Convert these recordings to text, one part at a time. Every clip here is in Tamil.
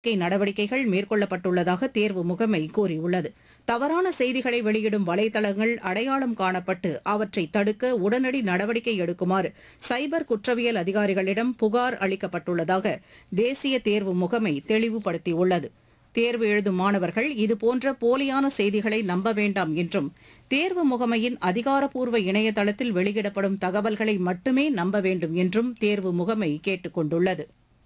முன்னெச்சரிக்கை நடவடிக்கைகள் மேற்கொள்ளப்பட்டுள்ளதாக தேர்வு முகமை கூறியுள்ளது தவறான செய்திகளை வெளியிடும் வலைதளங்கள் அடையாளம் காணப்பட்டு அவற்றை தடுக்க உடனடி நடவடிக்கை எடுக்குமாறு சைபர் குற்றவியல் அதிகாரிகளிடம் புகார் அளிக்கப்பட்டுள்ளதாக தேசிய தேர்வு முகமை தெளிவுபடுத்தியுள்ளது தேர்வு எழுதும் மாணவர்கள் இதுபோன்ற போலியான செய்திகளை நம்ப வேண்டாம் என்றும் தேர்வு முகமையின் அதிகாரப்பூர்வ இணையதளத்தில் வெளியிடப்படும் தகவல்களை மட்டுமே நம்ப வேண்டும் என்றும் தேர்வு முகமை கேட்டுக் கொண்டுள்ளது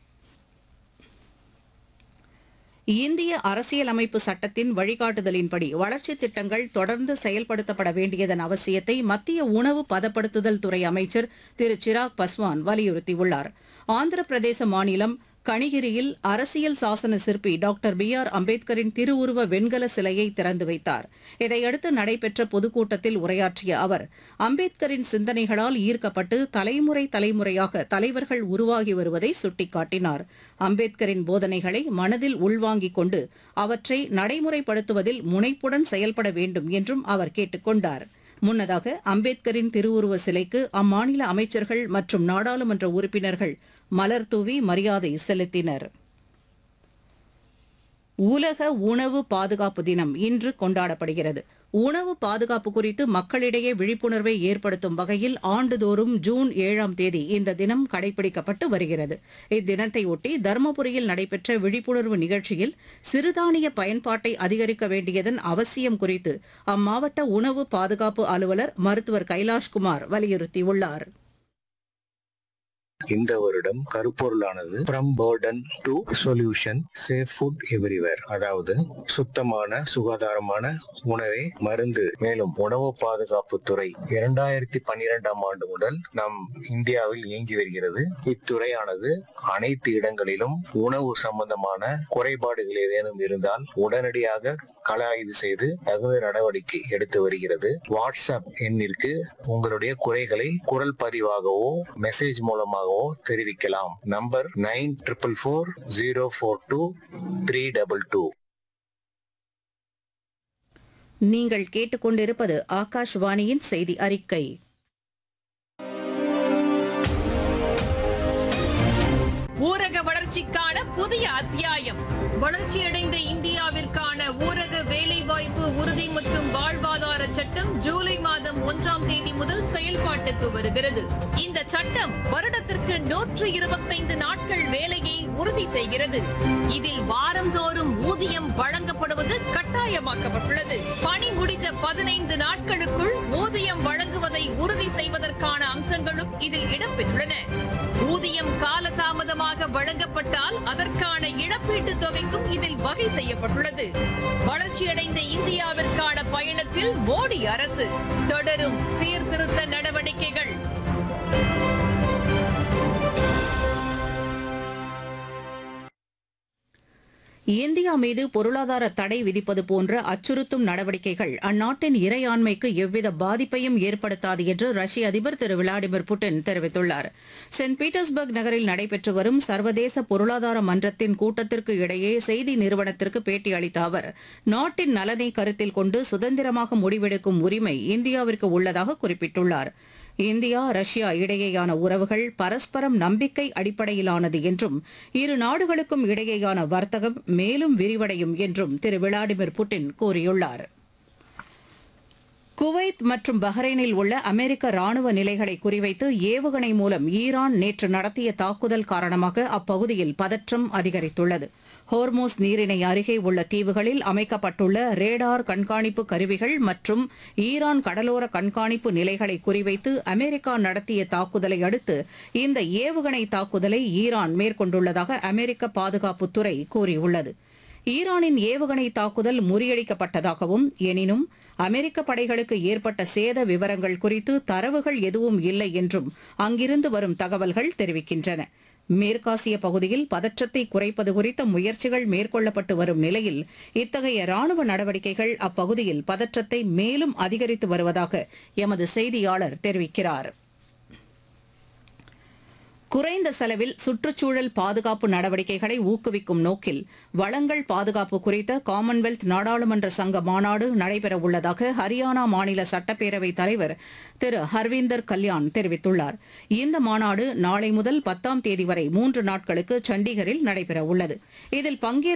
இந்திய அரசியலமைப்பு சட்டத்தின் வழிகாட்டுதலின்படி வளர்ச்சித் திட்டங்கள் தொடர்ந்து செயல்படுத்தப்பட வேண்டியதன் அவசியத்தை மத்திய உணவு பதப்படுத்துதல் துறை அமைச்சர் திரு சிராக் பஸ்வான் வலியுறுத்தியுள்ளார் ஆந்திர பிரதேச மாநிலம் கணிகிரியில் அரசியல் சாசன சிற்பி டாக்டர் பி ஆர் அம்பேத்கரின் திருவுருவ வெண்கல சிலையை திறந்து வைத்தார் இதையடுத்து நடைபெற்ற பொதுக்கூட்டத்தில் உரையாற்றிய அவர் அம்பேத்கரின் சிந்தனைகளால் ஈர்க்கப்பட்டு தலைமுறை தலைமுறையாக தலைவர்கள் உருவாகி வருவதை சுட்டிக்காட்டினார் அம்பேத்கரின் போதனைகளை மனதில் உள்வாங்கிக் கொண்டு அவற்றை நடைமுறைப்படுத்துவதில் முனைப்புடன் செயல்பட வேண்டும் என்றும் அவர் கேட்டுக் கொண்டார் முன்னதாக அம்பேத்கரின் திருவுருவ சிலைக்கு அம்மாநில அமைச்சர்கள் மற்றும் நாடாளுமன்ற உறுப்பினர்கள் மலர் தூவி மரியாதை செலுத்தினர் உலக உணவு பாதுகாப்பு தினம் இன்று கொண்டாடப்படுகிறது உணவு பாதுகாப்பு குறித்து மக்களிடையே விழிப்புணர்வை ஏற்படுத்தும் வகையில் ஆண்டுதோறும் ஜூன் ஏழாம் தேதி இந்த தினம் கடைபிடிக்கப்பட்டு வருகிறது இத்தினத்தை ஒட்டி தருமபுரியில் நடைபெற்ற விழிப்புணர்வு நிகழ்ச்சியில் சிறுதானிய பயன்பாட்டை அதிகரிக்க வேண்டியதன் அவசியம் குறித்து அம்மாவட்ட உணவு பாதுகாப்பு அலுவலர் மருத்துவர் கைலாஷ்குமார் வலியுறுத்தியுள்ளார் இந்த வருடம் கருப்பொருளானது from burden to solution safe food everywhere அதாவது சுத்தமான சுகாதாரமான உணவே மருந்து மேலும் உணவு பாதுகாப்பு துறை இரண்டாயிரத்தி பன்னிரெண்டாம் ஆண்டு முதல் நம் இந்தியாவில் இயங்கி வருகிறது இத்துறையானது அனைத்து இடங்களிலும் உணவு சம்பந்தமான குறைபாடுகள் ஏதேனும் இருந்தால் உடனடியாக கள ஆய்வு செய்து தகுந்த நடவடிக்கை எடுத்து வருகிறது வாட்ஸ்அப் எண்ணிற்கு உங்களுடைய குறைகளை குரல் பதிவாகவோ மெசேஜ் மூலமாகவோ தெரிவிக்கலாம் number nine triple four zero four two three double two நீங்கள் கேட்டுக்கொண்டிருப்பது ஆகாஷ்வாணியின் செய்தி அறிக்கை ஊரக வளர்ச்சிக்கான புதிய அத்தியாயம் வளர்ச்சியடைந்த இந்தியாவிற்கான ஊரக வேலைவாய்ப்பு உறுதி மற்றும் வாழ்வாதார சட்டம் ஜூலை மாதம் ஒன்றாம் தேதி முதல் செயல்பாட்டுக்கு வருகிறது இந்த சட்டம் வருடத்திற்கு நூற்று இருபத்தைந்து நாட்கள் வேலையை உறுதி செய்கிறது இதில் வாரந்தோறும் ஊதியம் வழங்கப்படுவது கட்டாயமாக்கப்பட்டுள்ளது பணி முடிந்த பதினைந்து நாட்களுக்குள் ஊதியம் வழங்குவதை உறுதி செய்வதற்கான அம்சங்களும் இதில் இடம்பெற்றுள்ளன ஊதியம் காலதாமதமாக வழங்கப்பட்டால் அதற்கான இழப்பீட்டுத் தொகைக்கும் இதில் வகை செய்யப்பட்டுள்ளது வளர்ச்சியடைந்த இந்தியாவிற்கான பயணத்தில் மோடி அரசு தொடரும் சீர்திருத்த நடவடிக்கைகள் இந்தியா மீது பொருளாதார தடை விதிப்பது போன்ற அச்சுறுத்தும் நடவடிக்கைகள் அந்நாட்டின் இறையாண்மைக்கு எவ்வித பாதிப்பையும் ஏற்படுத்தாது என்று ரஷ்ய அதிபர் திரு விளாடிமிர் புட்டின் தெரிவித்துள்ளார் சென்ட் பீட்டர்ஸ்பர்க் நகரில் நடைபெற்று வரும் சர்வதேச பொருளாதார மன்றத்தின் கூட்டத்திற்கு இடையே செய்தி நிறுவனத்திற்கு பேட்டி அளித்த அவர் நாட்டின் நலனை கருத்தில் கொண்டு சுதந்திரமாக முடிவெடுக்கும் உரிமை இந்தியாவிற்கு உள்ளதாக குறிப்பிட்டுள்ளார் இந்தியா ரஷ்யா இடையேயான உறவுகள் பரஸ்பரம் நம்பிக்கை அடிப்படையிலானது என்றும் இரு நாடுகளுக்கும் இடையேயான வர்த்தகம் மேலும் விரிவடையும் என்றும் திரு விளாடிமிர் புட்டின் கூறியுள்ளார் குவைத் மற்றும் பஹ்ரைனில் உள்ள அமெரிக்க ராணுவ நிலைகளை குறிவைத்து ஏவுகணை மூலம் ஈரான் நேற்று நடத்திய தாக்குதல் காரணமாக அப்பகுதியில் பதற்றம் அதிகரித்துள்ளது ஹோர்மோஸ் நீரிணை அருகே உள்ள தீவுகளில் அமைக்கப்பட்டுள்ள ரேடார் கண்காணிப்பு கருவிகள் மற்றும் ஈரான் கடலோர கண்காணிப்பு நிலைகளை குறிவைத்து அமெரிக்கா நடத்திய தாக்குதலை அடுத்து இந்த ஏவுகணை தாக்குதலை ஈரான் மேற்கொண்டுள்ளதாக அமெரிக்க பாதுகாப்புத்துறை கூறியுள்ளது ஈரானின் ஏவுகணை தாக்குதல் முறியடிக்கப்பட்டதாகவும் எனினும் அமெரிக்க படைகளுக்கு ஏற்பட்ட சேத விவரங்கள் குறித்து தரவுகள் எதுவும் இல்லை என்றும் அங்கிருந்து வரும் தகவல்கள் தெரிவிக்கின்றன மேற்காசிய பகுதியில் பதற்றத்தை குறைப்பது குறித்த முயற்சிகள் மேற்கொள்ளப்பட்டு வரும் நிலையில் இத்தகைய ராணுவ நடவடிக்கைகள் அப்பகுதியில் பதற்றத்தை மேலும் அதிகரித்து வருவதாக எமது செய்தியாளர் தெரிவிக்கிறார் குறைந்த செலவில் சுற்றுச்சூழல் பாதுகாப்பு நடவடிக்கைகளை ஊக்குவிக்கும் நோக்கில் வளங்கள் பாதுகாப்பு குறித்த காமன்வெல்த் நாடாளுமன்ற சங்க மாநாடு நடைபெறவுள்ளதாக ஹரியானா மாநில சட்டப்பேரவைத் தலைவர் திரு ஹர்வீந்தர் கல்யாண் தெரிவித்துள்ளார் இந்த மாநாடு நாளை முதல் பத்தாம் தேதி வரை மூன்று நாட்களுக்கு சண்டிகரில் நடைபெறவுள்ளது இதில் பங்கேற்க